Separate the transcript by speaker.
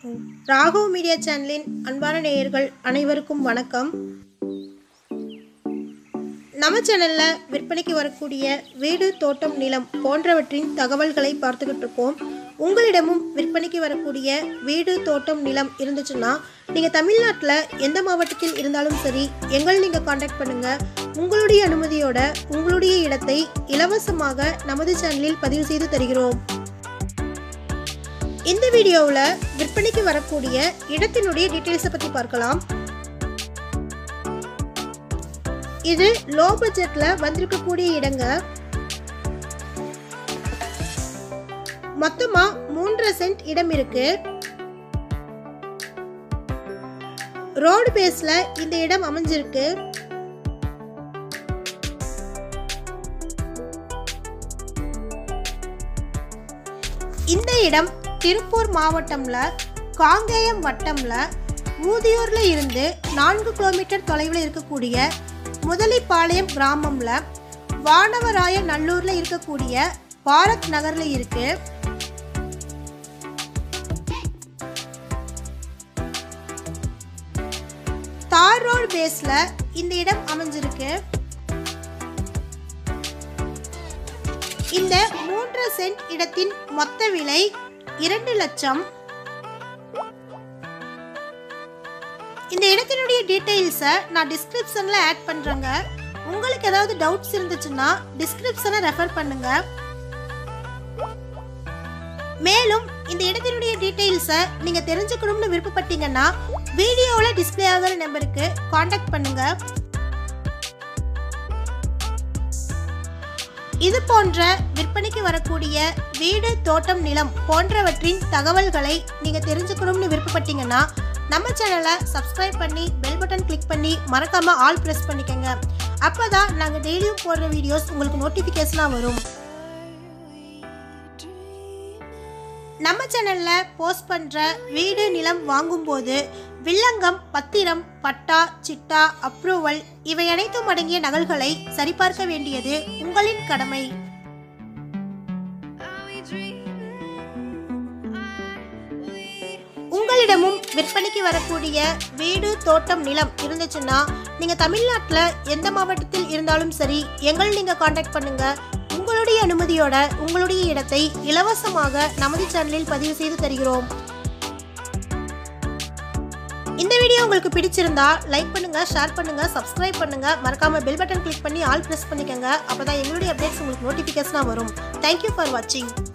Speaker 1: Raghav media சேனலின் அன்பான நேயர்கள் அனைவருக்கும் வணக்கம் நம்ம சேனலில் விற்பனைக்கு வரக்கூடிய வீடு தோட்டம் நிலம் போன்றவற்றின் தகவல்களை பார்த்துக்கிட்டு இருக்கோம் உங்களிடமும் விற்பனைக்கு வரக்கூடிய வீடு தோட்டம் நிலம் இருந்துச்சுன்னா நீங்கள் தமிழ்நாட்டில் எந்த மாவட்டத்தில் இருந்தாலும் சரி எங்கள் நீங்கள் காண்டாக்ட் பண்ணுங்கள் உங்களுடைய அனுமதியோட உங்களுடைய இடத்தை இலவசமாக நமது சேனலில் பதிவு செய்து தருகிறோம் இந்த வீடியோவில் விற்பனைக்கு வரக்கூடிய இடத்தினுடைய டீட்டெயில்ஸை பற்றி பார்க்கலாம் இது லோ பட்ஜெட்ல வந்திருக்கக்கூடிய இடங்க மொத்தமா மூன்றரை சென்ட் இடம் இருக்கு ரோடு பேஸ்ல இந்த இடம் அமைஞ்சிருக்கு இந்த இடம் திருப்பூர் மாவட்டம்ல காங்கேயம் வட்டம்ல ஊதியூர்ல இருந்து நான்கு கிலோமீட்டர் தொலைவில் இருக்கக்கூடிய முதலிப்பாளையம் கிராமம்ல வானவராய நல்லூர்ல இருக்கக்கூடிய பாரத் நகர்ல இருக்கு தார் ரோடு பேஸ்ல இந்த இடம் அமைஞ்சிருக்கு இந்த மூன்று சென்ட் இடத்தின் மொத்த விலை இரண்டு லட்சம் இந்த இடத்தினுடைய டீட்டெயில்ஸை நான் டிஸ்கிரிப்ஷனில் ஆட் பண்ணுறேங்க உங்களுக்கு ஏதாவது டவுட்ஸ் இருந்துச்சுன்னா டிஸ்கிரிப்ஷனை ரெஃபர் பண்ணுங்க மேலும் இந்த இடத்தினுடைய டீட்டெயில்ஸை நீங்கள் தெரிஞ்சுக்கணும்னு விருப்பப்பட்டீங்கன்னா வீடியோவில் டிஸ்பிளே ஆகிற நம்பருக்கு காண்டாக்ட் பண்ணுங்க இது போன்ற விற்பனைக்கு வரக்கூடிய வீடு தோட்டம் நிலம் போன்றவற்றின் தகவல்களை நீங்கள் தெரிஞ்சுக்கணும்னு விருப்பப்பட்டீங்கன்னா நம்ம சேனலை சப்ஸ்கிரைப் பண்ணி பெல் பட்டன் கிளிக் பண்ணி மறக்காம ஆல் ப்ரெஸ் பண்ணிக்கோங்க அப்பதான் நாங்கள் டெய்லியும் போடுற வீடியோஸ் உங்களுக்கு நோட்டிஃபிகேஷனாக வரும் நம்ம சேனலில் போஸ்ட் பண்ணுற வீடு நிலம் வாங்கும்போது வில்லங்கம் பத்திரம் பட்டா சிட்டா அப்ரூவல் இவை அனைத்தும் அடங்கிய நகல்களை சரிபார்க்க வேண்டியது உங்களின் கடமை உங்களிடமும் விற்பனைக்கு வரக்கூடிய வீடு தோட்டம் நிலம் இருந்துச்சுன்னா நீங்கள் தமிழ்நாட்டில் எந்த மாவட்டத்தில் இருந்தாலும் சரி எங்கள் நீங்கள் காண்டாக்ட் பண்ணுங்க உங்களுடைய அனுமதியோட உங்களுடைய இடத்தை இலவசமாக நமது சேனலில் பதிவு செய்து தருகிறோம் இந்த வீடியோ உங்களுக்கு பிடிச்சிருந்தா லைக் பண்ணுங்க ஷேர் பண்ணுங்க சப்ஸ்கிரைப் பண்ணுங்க மறக்காம பெல் பட்டன் கிளிக் பண்ணி ஆல் பிரஸ் பண்ணிக்கோங்க அப்பதான் எங்களுடைய அப்டேட்ஸ் உங்களுக்கு நோட்டிஃபிகேஷனாக வரும் தேங்க்யூ ஃபார் வாட்சிங்